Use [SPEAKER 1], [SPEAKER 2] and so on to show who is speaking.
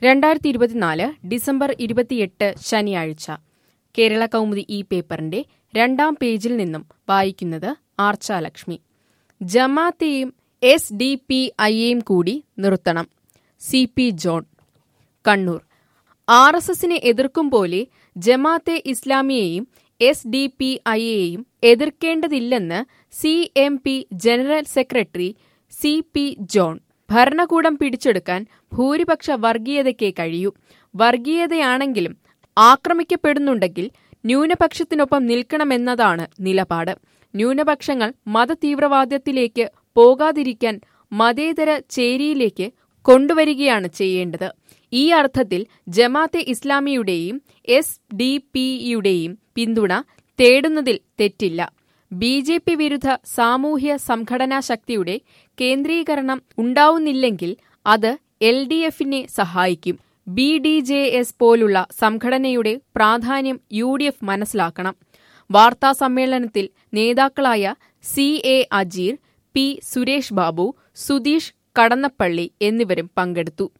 [SPEAKER 1] രണ്ടായിരത്തി ഇരുപത്തിനാല് ഡിസംബർ ഇരുപത്തിയെട്ട് ശനിയാഴ്ച കേരള കൗമുദി ഈ പേപ്പറിന്റെ രണ്ടാം പേജിൽ നിന്നും വായിക്കുന്നത് ആർച്ചാലക്ഷ്മി ജമാഅത്തെയും എസ് ഡി പി ഐയെയും കൂടി നിർത്തണം C P John Kannur R S എസിനെ എതിർക്കും പോലെ ജമാഅത്തെ ഇസ്ലാമിയെയും എസ് ഡി പി ഐയെയും എതിർക്കേണ്ടതില്ലെന്ന് C M P general secretary C P John ഭരണകൂടം പിടിച്ചെടുക്കാൻ ഭൂരിപക്ഷ വർഗീയതയ്ക്കേ കഴിയൂ വർഗീയതയാണെങ്കിലും ആക്രമിക്കപ്പെടുന്നുണ്ടെങ്കിൽ ന്യൂനപക്ഷത്തിനൊപ്പം നിൽക്കണമെന്നതാണ് നിലപാട് ന്യൂനപക്ഷങ്ങൾ മതതീവ്രവാദത്തിലേക്ക് പോകാതിരിക്കാൻ മതേതര ചേരിയിലേക്ക് കൊണ്ടുവരികയാണ് ചെയ്യേണ്ടത് ഈ അർത്ഥത്തിൽ ജമാഅത്തെ ഇസ്ലാമിയുടെയും എസ് ഡി പിയുടെയും പിന്തുണ തേടുന്നതിൽ തെറ്റില്ല ബി ജെ പി വിരുദ്ധ സാമൂഹ്യ സംഘടനാ ശക്തിയുടെ കേന്ദ്രീകരണം ഉണ്ടാവുന്നില്ലെങ്കിൽ അത് എൽ ഡി എഫിനെ സഹായിക്കും ബി ഡി ജെ എസ് പോലുള്ള സംഘടനയുടെ പ്രാധാന്യം യു ഡി എഫ് മനസ്സിലാക്കണം വാർത്താ സമ്മേളനത്തിൽ നേതാക്കളായ C A Ajeer P Suresh Babu Sudheesh Kadannappally എന്നിവരും പങ്കെടുത്തു